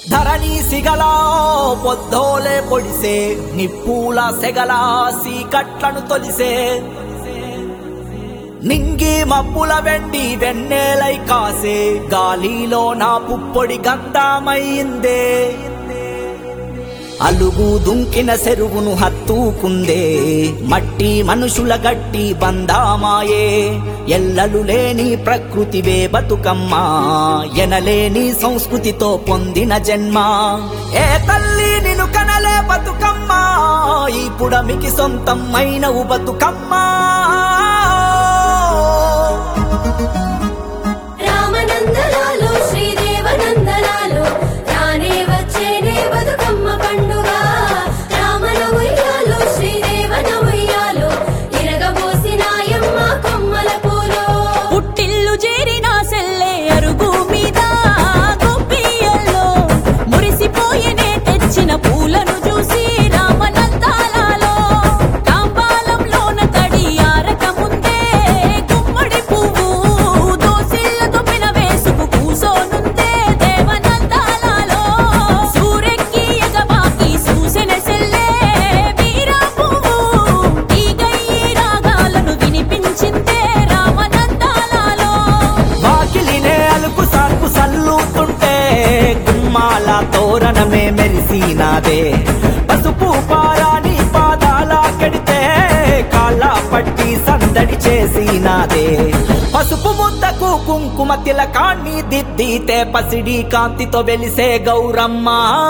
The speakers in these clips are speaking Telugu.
ధరణి సిగలా పొద్దోలే పొడిసే నిప్పుల సెగలా సీకట్లను తొలిసే నింగి మబ్బుల వెండి వెన్నెలై కాసే గాలిలో నా పుప్పొడి గంధమయ్యిందే అలుగు దుంకిన చెరువును హత్తుకుందే మట్టి మనుషుల గట్టి బందామాయే ఎల్లలు లేని ప్రకృతివే బతుకమ్మ ఎనలేని సంస్కృతితో పొందిన జన్మ ఏ తల్లి నిన్ను కనలే బతుకమ్మ ఈ పుడమికి సొంతం అయినవు బతుకమ్మ రామనందనాలు శ్రీదేవనందనాలు రానే వచ్చేనే బతుకమ్మ పండుగ రామన ఉయ్యాలు శ్రీదేవన ఉయ్యాలు ఇరగబోసినాయమ్మ కొమ్మల పూలు పుట్టిల్లు చేరిన సెల్లే అరుగు మీద గొప్పియల్లో మురిసిపోయేనే తెచ్చిన పూలను చూసి రామనందాలలో తాంబాలంలోన తడి ఆరక ముందే గుమ్మడి పువ్వు దోసిళ్ళతో పిన వేసుకు కూసోనుందే దేవనందాలలో సూరెక్కి ఎగబాకి సూసెన సెల్లే వీరా పువ్వు తీగయి రాగాలను వినిపించిందే రామనందాలలో వాకిలినే అలుకు సాల్పు సల్లుతుంటే గుమ్మాల తోరణమే మెరిసినాదే పసుపు పారాని పాదాల కెడితే కాళ్ళ పట్టి సందడి చేసినాదే పసుపు ముద్దకు కుంకుమ తిలకాన్ని దిద్దితే పసిడి కాంతితో వెలిసే గౌరమ్మ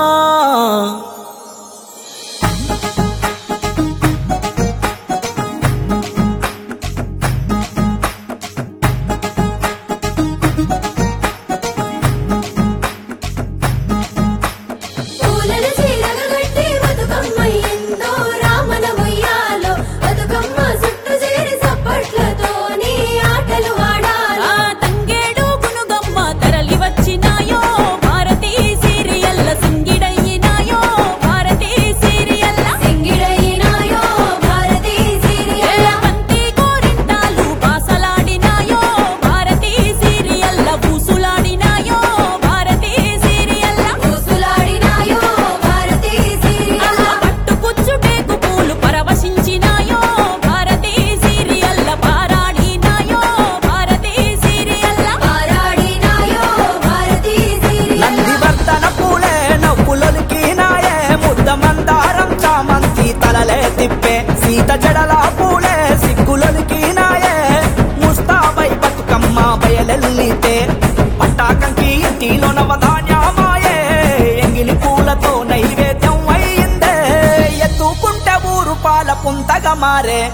పూలను చీరగ కట్టి బతుకమ్మ ఎందో రామన ఉయ్యాలో బతుకమ్మ చుట్టూ చేరి సప్పట్లతోని ఆటలు ఆడాలి ఆ తంగేడు గునుగమ్మ తరలి వచ్చినాయో భారతీ సీరియల్ల సింగిడయ్యినాయో భారతీ సీరియల్ల సింగిడైనాయో భారతీ సీరియల్ బంతి గోరింటాలు బాసలాడినాయో భారతీ సీరియల్ల బూసులాడినాయో భారతీ సీరియల్ల ఊసులాడినాయో భారతీ సీరియల్ పట్టుకుచ్చుటేకు పూలు పరవశించినాయో భారతీ సీరియల్ల పారాడినాయో భారతీ సీరియల్ల పారాడినాయో భారతీ సీరియల్ నందివర్ధన పూలే నవ్వులొలికి నాయే ముద్ద మందారం చామంతి తలలే తిప్పే సీత జడల పూలే సిగ్గులొలికి నాయే ముస్తాబై బతుకమ్మ బయలెల్లితే పట్టాకంకి ఇంటిలో నవధాన్యమాయే ఎంగిలి పూలతో నైవేద్యం అయిందే ఎత్తుకుంటే ఊరు పాల పుంతగా మారే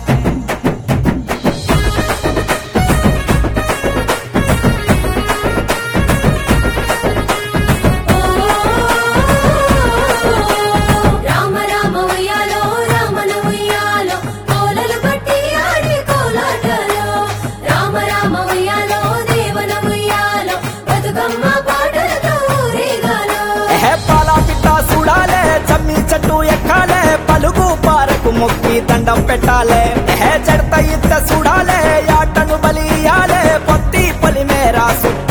రామ రామ ఉయ్యాలో రామన ఉయ్యాలో కోలలు పట్టి ఆడి కోలాటలో రామ రామ ఉయ్యాలో దేవన ఉయ్యాలో బతుకమ్మ పాటలతో ఊరేగాలో ఎహే పాల పిట్ట చూడాలే చమ్మి చెట్టు ఎక్కాలే పలుగు పారకు మొక్కి దండం పెట్టాలే ఎహే చెడత ఇత్త చూడాలే ఆటను బలియాలే పొత్తి పొలి మేరా సుట్ట